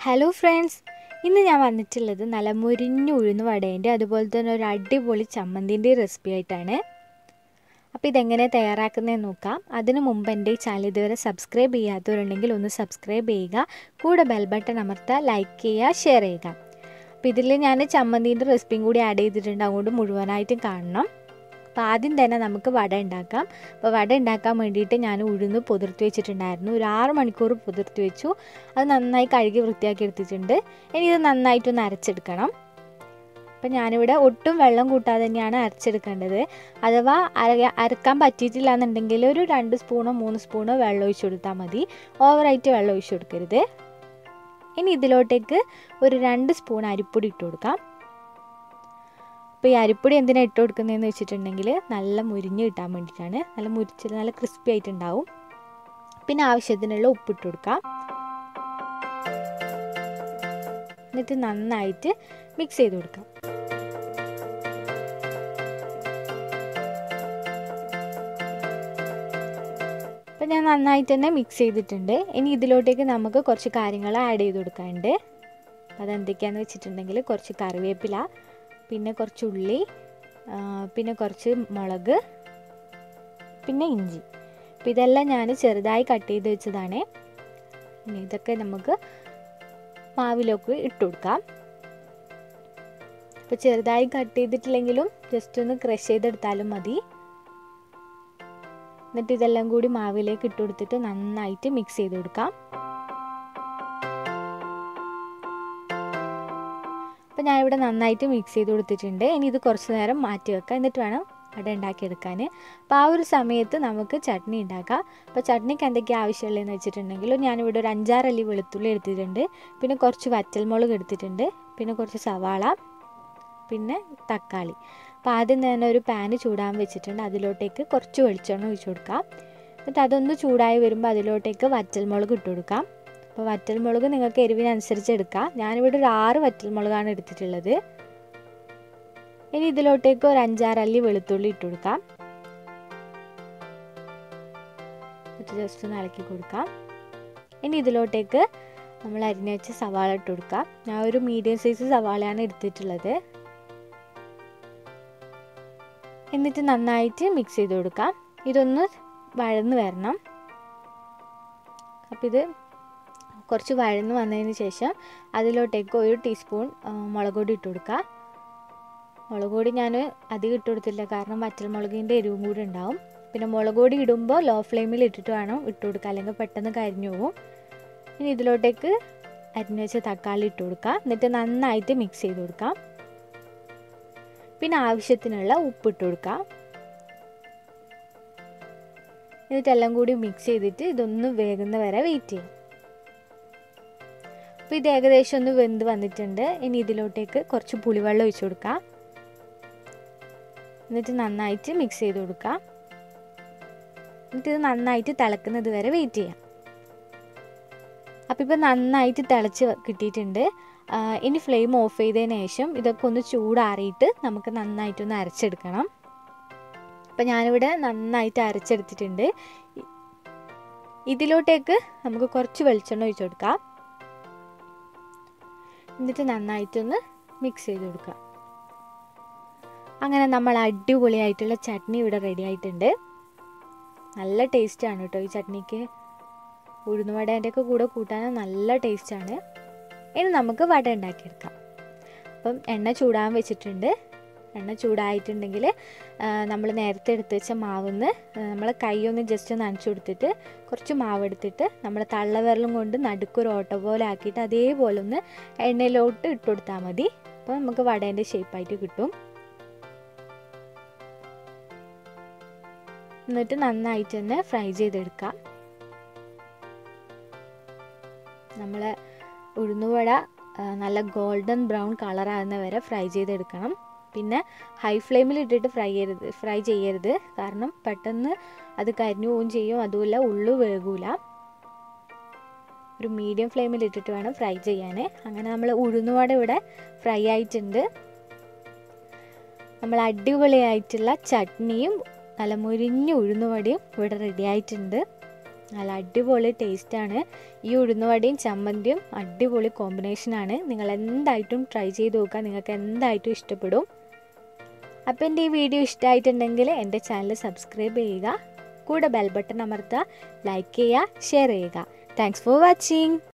hello friends ഇന്ന് ഞാൻ വന്നിട്ടുള്ളത് നല്ല മുരിഞ്ഞ ഉഴുന്ന് വടേൻ്റെ അതുപോലെ തന്നെ ഒരു അടിപൊളി ചമ്മന്തിൻ്റെ റെസിപ്പി ആയിട്ടാണ് അപ്പോൾ ഇതെങ്ങനെ തയ്യാറാക്കുന്നതെന്ന് നോക്കാം അതിനു മുമ്പ് എൻ്റെ ഈ ചാനൽ ഇതുവരെ സബ്സ്ക്രൈബ് ചെയ്യാത്തവരുണ്ടെങ്കിൽ ഒന്ന് സബ്സ്ക്രൈബ് ചെയ്യുക കൂടെ ബെൽ ബട്ടൺ അമർത്തുക ലൈക്ക് ചെയ്യുക ഷെയർ ചെയ്യുക അപ്പോൾ ഇതിൽ ഞാൻ ചമ്മന്തിൻ്റെ റെസിപ്പിയും കൂടി ആഡ് ചെയ്തിട്ടുണ്ട് അതുകൊണ്ട് മുഴുവനായിട്ടും കാണണം അപ്പോൾ ആദ്യം തന്നെ നമുക്ക് വട ഉണ്ടാക്കാം അപ്പോൾ വട ഉണ്ടാക്കാൻ വേണ്ടിയിട്ട് ഞാൻ ഉഴുന്ന് പുതിർത്തി വെച്ചിട്ടുണ്ടായിരുന്നു ഒരു ആറ് മണിക്കൂർ പുതിർത്തി വെച്ചു അത് നന്നായി കഴുകി വൃത്തിയാക്കി എടുത്തിട്ടുണ്ട് ഇനി ഇത് നന്നായിട്ടൊന്ന് അരച്ചെടുക്കണം അപ്പം ഞാനിവിടെ ഒട്ടും വെള്ളം കൂട്ടാതെ തന്നെയാണ് അരച്ചെടുക്കേണ്ടത് അഥവാ അര അരക്കാൻ പറ്റിയിട്ടില്ല എന്നുണ്ടെങ്കിൽ ഒരു രണ്ട് സ്പൂണോ മൂന്ന് സ്പൂണോ വെള്ളം ഒഴിച്ചു കൊടുത്താൽ മതി ഓവറായിട്ട് വെള്ളം ഒഴിച്ചു കൊടുക്കരുത് ഇനി ഇതിലോട്ടേക്ക് ഒരു രണ്ട് സ്പൂൺ അരിപ്പൊടി ഇട്ട് കൊടുക്കാം അപ്പോൾ ഈ അരിപ്പൊടി എന്തിനാണ് ഇട്ട് കൊടുക്കുന്നതെന്ന് വെച്ചിട്ടുണ്ടെങ്കിൽ നല്ല മുരിഞ്ഞ് കിട്ടാൻ വേണ്ടിയിട്ടാണ് നല്ല മുരിച്ചിട്ട് നല്ല ക്രിസ്പി ആയിട്ടുണ്ടാവും പിന്നെ ആവശ്യത്തിനുള്ള ഉപ്പിട്ട് കൊടുക്കാം എന്നിട്ട് നന്നായിട്ട് മിക്സ് ചെയ്ത് കൊടുക്കാം അപ്പം ഞാൻ നന്നായിട്ട് തന്നെ മിക്സ് ചെയ്തിട്ടുണ്ട് ഇനി ഇതിലോട്ടേക്ക് നമുക്ക് കുറച്ച് കാര്യങ്ങൾ ആഡ് ചെയ്ത് കൊടുക്കാനുണ്ട് അതെന്തൊക്കെയാണെന്ന് വെച്ചിട്ടുണ്ടെങ്കിൽ കുറച്ച് കറിവേപ്പില പിന്നെ കുറച്ച് ഉള്ളി പിന്നെ കുറച്ച് മുളക് പിന്നെ ഇഞ്ചി അപ്പം ഇതെല്ലാം ഞാൻ ചെറുതായി കട്ട് ചെയ്ത് വെച്ചതാണ് ഇനി ഇതൊക്കെ നമുക്ക് മാവിലേക്ക് ഇട്ട് കൊടുക്കാം അപ്പോൾ ചെറുതായി കട്ട് ചെയ്തിട്ടില്ലെങ്കിലും ജസ്റ്റ് ഒന്ന് ക്രഷ് ചെയ്തെടുത്താലും മതി എന്നിട്ട് ഇതെല്ലാം കൂടി മാവിലേക്ക് ഇട്ട് കൊടുത്തിട്ട് നന്നായിട്ട് മിക്സ് ചെയ്ത് കൊടുക്കാം അപ്പോൾ ഞാനിവിടെ നന്നായിട്ട് മിക്സ് ചെയ്ത് കൊടുത്തിട്ടുണ്ട് ഇനി ഇത് കുറച്ച് നേരം മാറ്റി വെക്കാം എന്നിട്ട് വേണം അട ഉണ്ടാക്കിയെടുക്കാൻ അപ്പോൾ ആ ഒരു സമയത്ത് നമുക്ക് ചട്നി ഉണ്ടാക്കാം അപ്പോൾ ചട്നിക്ക് എന്തൊക്കെയാണ് ആവശ്യമുള്ളതെന്ന് വെച്ചിട്ടുണ്ടെങ്കിൽ ഞാനിവിടെ ഒരു അഞ്ചാറല്ലി വെളുത്തുള്ളി എടുത്തിട്ടുണ്ട് പിന്നെ കുറച്ച് വറ്റൽമുളക് എടുത്തിട്ടുണ്ട് പിന്നെ കുറച്ച് സവാള പിന്നെ തക്കാളി അപ്പോൾ ആദ്യം തന്നെ ഒരു പാന് ചൂടാൻ വെച്ചിട്ടുണ്ട് അതിലോട്ടേക്ക് കുറച്ച് വെളിച്ചെണ്ണ ഒഴിച്ചു കൊടുക്കാം എന്നിട്ട് അതൊന്ന് ചൂടായി വരുമ്പോൾ അതിലോട്ടേക്ക് വറ്റൽമുളക് ഇട്ട് കൊടുക്കാം അപ്പോൾ വറ്റൽമുളക് നിങ്ങൾക്ക് എരിവിനനുസരിച്ച് എടുക്കാം ഞാനിവിടെ ഒരു ആറ് വറ്റൽമുളകാണ് എടുത്തിട്ടുള്ളത് ഇനി ഇതിലോട്ടേക്ക് ഒരു അഞ്ചാറ് അല്ലി വെളുത്തുള്ളി ഇട്ട് കൊടുക്കാം എന്നിട്ട് ജസ്റ്റ് ഒന്ന് ഇളക്കി കൊടുക്കാം ഇനി ഇതിലോട്ടേക്ക് നമ്മൾ അരിഞ്ഞ വെച്ച സവാള ഇട്ട് കൊടുക്കാം ഞാൻ ഒരു മീഡിയം സൈസ് സവാളയാണ് എടുത്തിട്ടുള്ളത് എന്നിട്ട് നന്നായിട്ട് മിക്സ് ചെയ്ത് കൊടുക്കാം ഇതൊന്ന് വഴന്ന് വരണം അപ്പോൾ ഇത് കുറച്ച് വഴന്ന് വന്നതിന് ശേഷം അതിലോട്ടേക്ക് ഒരു ടീസ്പൂൺ മുളക് പൊടി ഇട്ട് കൊടുക്കുക മുളക് പൊടി ഞാൻ അധികം ഇട്ട് കൊടുത്തില്ല കാരണം വറ്റൽമുളകിൻ്റെ എരിവും കൂടി ഉണ്ടാവും പിന്നെ മുളക് പൊടി ഇടുമ്പോൾ ലോ ഫ്ലെയിമിൽ ഇട്ടിട്ട് വേണം ഇട്ട് കൊടുക്കുക അല്ലെങ്കിൽ പെട്ടെന്ന് കരിഞ്ഞു പോകും ഇനി ഇതിലോട്ടേക്ക് അരിഞ്ഞു വെച്ച തക്കാളി ഇട്ട് കൊടുക്കുക എന്നിട്ട് നന്നായിട്ട് മിക്സ് ചെയ്ത് കൊടുക്കാം പിന്നെ ആവശ്യത്തിനുള്ള ഉപ്പിട്ട് കൊടുക്കാം എന്നിട്ടെല്ലാം കൂടി മിക്സ് ചെയ്തിട്ട് ഇതൊന്ന് വേകുന്ന വരെ വെയിറ്റ് ചെയ്യും അപ്പോൾ ഇത് ഏകദേശം ഒന്ന് വെന്ത് വന്നിട്ടുണ്ട് ഇനി ഇതിലോട്ടേക്ക് കുറച്ച് പുളിവെള്ളം ഒഴിച്ചു കൊടുക്കാം എന്നിട്ട് നന്നായിട്ട് മിക്സ് ചെയ്ത് കൊടുക്കാം എന്നിട്ട് ഇത് നന്നായിട്ട് തിളക്കുന്നത് വരെ വെയിറ്റ് ചെയ്യാം അപ്പോൾ ഇപ്പോൾ നന്നായിട്ട് തിളച്ച് കിട്ടിയിട്ടുണ്ട് ഇനി ഫ്ലെയിം ഓഫ് ചെയ്തതിന് ശേഷം ഇതൊക്കെ ഒന്ന് ചൂടാറിയിട്ട് നമുക്ക് നന്നായിട്ടൊന്ന് അരച്ചെടുക്കണം അപ്പം ഞാനിവിടെ നന്നായിട്ട് അരച്ചെടുത്തിട്ടുണ്ട് ഇതിലോട്ടേക്ക് നമുക്ക് കുറച്ച് വെളിച്ചെണ്ണ ഒഴിച്ചു കൊടുക്കാം എന്നിട്ട് നന്നായിട്ടൊന്ന് മിക്സ് ചെയ്ത് കൊടുക്കുക അങ്ങനെ നമ്മൾ അടിപൊളിയായിട്ടുള്ള ചട്നി ഇവിടെ റെഡി ആയിട്ടുണ്ട് നല്ല ടേസ്റ്റാണ് കേട്ടോ ഈ ചട്നിക്ക് ഉഴുന്നുവടേൻ്റെ ഒക്കെ കൂടെ കൂട്ടാൻ നല്ല ടേസ്റ്റാണ് ഇനി നമുക്ക് വട ഉണ്ടാക്കിയെടുക്കാം അപ്പം എണ്ണ ചൂടാൻ വെച്ചിട്ടുണ്ട് എണ്ണ ചൂടായിട്ടുണ്ടെങ്കിൽ നമ്മൾ നേരത്തെ എടുത്ത് വെച്ച മാവിന്ന് നമ്മൾ കൈ ഒന്ന് ജസ്റ്റ് ഒന്ന് നനച്ചു കൊടുത്തിട്ട് കുറച്ച് മാവ് എടുത്തിട്ട് നമ്മൾ തള്ളവിരലും കൊണ്ട് നടുക്കൊരു ഓട്ട പോലെ ആക്കിയിട്ട് അതേപോലെ ഒന്ന് എണ്ണയിലോട്ട് ഇട്ട് കൊടുത്താൽ മതി അപ്പോൾ നമുക്ക് വടേൻ്റെ ഷേപ്പായിട്ട് കിട്ടും എന്നിട്ട് നന്നായിട്ട് തന്നെ ഫ്രൈ ചെയ്തെടുക്കാം നമ്മൾ ഉഴുന്നുവട നല്ല ഗോൾഡൻ ബ്രൗൺ കളറാകുന്ന വരെ ഫ്രൈ ചെയ്തെടുക്കണം പിന്നെ ഹൈ ഫ്ലെയിമിൽ ഇട്ടിട്ട് ഫ്രൈ ചെയ്യരുത് ഫ്രൈ ചെയ്യരുത് കാരണം പെട്ടെന്ന് അത് കരിഞ്ഞു പോവുകയും ചെയ്യും അതുമല്ല ഉള്ളു വേകൂല ഒരു മീഡിയം ഫ്ലെയിമിൽ ഇട്ടിട്ട് വേണം ഫ്രൈ ചെയ്യാൻ അങ്ങനെ നമ്മൾ ഉഴുന്നുവട ഇവിടെ ഫ്രൈ ആയിട്ടുണ്ട് നമ്മൾ അടിപൊളിയായിട്ടുള്ള ചട്നിയും നല്ല മുരിഞ്ഞ ഉഴുന്നുവടയും ഇവിടെ റെഡി ആയിട്ടുണ്ട് നല്ല അടിപൊളി ടേസ്റ്റാണ് ഈ ഉഴുന്നുവടയും ചമ്മന്തിയും അടിപൊളി കോമ്പിനേഷനാണ് നിങ്ങൾ എന്തായിട്ടും ട്രൈ ചെയ്ത് നോക്കുക നിങ്ങൾക്ക് എന്തായിട്ടും ഇഷ്ടപ്പെടും അപ്പോൾ എൻ്റെ ഈ വീഡിയോ ഇഷ്ടമായിട്ടുണ്ടെങ്കിൽ എൻ്റെ ചാനൽ സബ്സ്ക്രൈബ് ചെയ്യുക കൂടെ ബെൽ ബട്ടൺ അമർത്തുക ലൈക്ക് ചെയ്യുക ഷെയർ ചെയ്യുക താങ്ക്സ് ഫോർ വാച്ചിങ്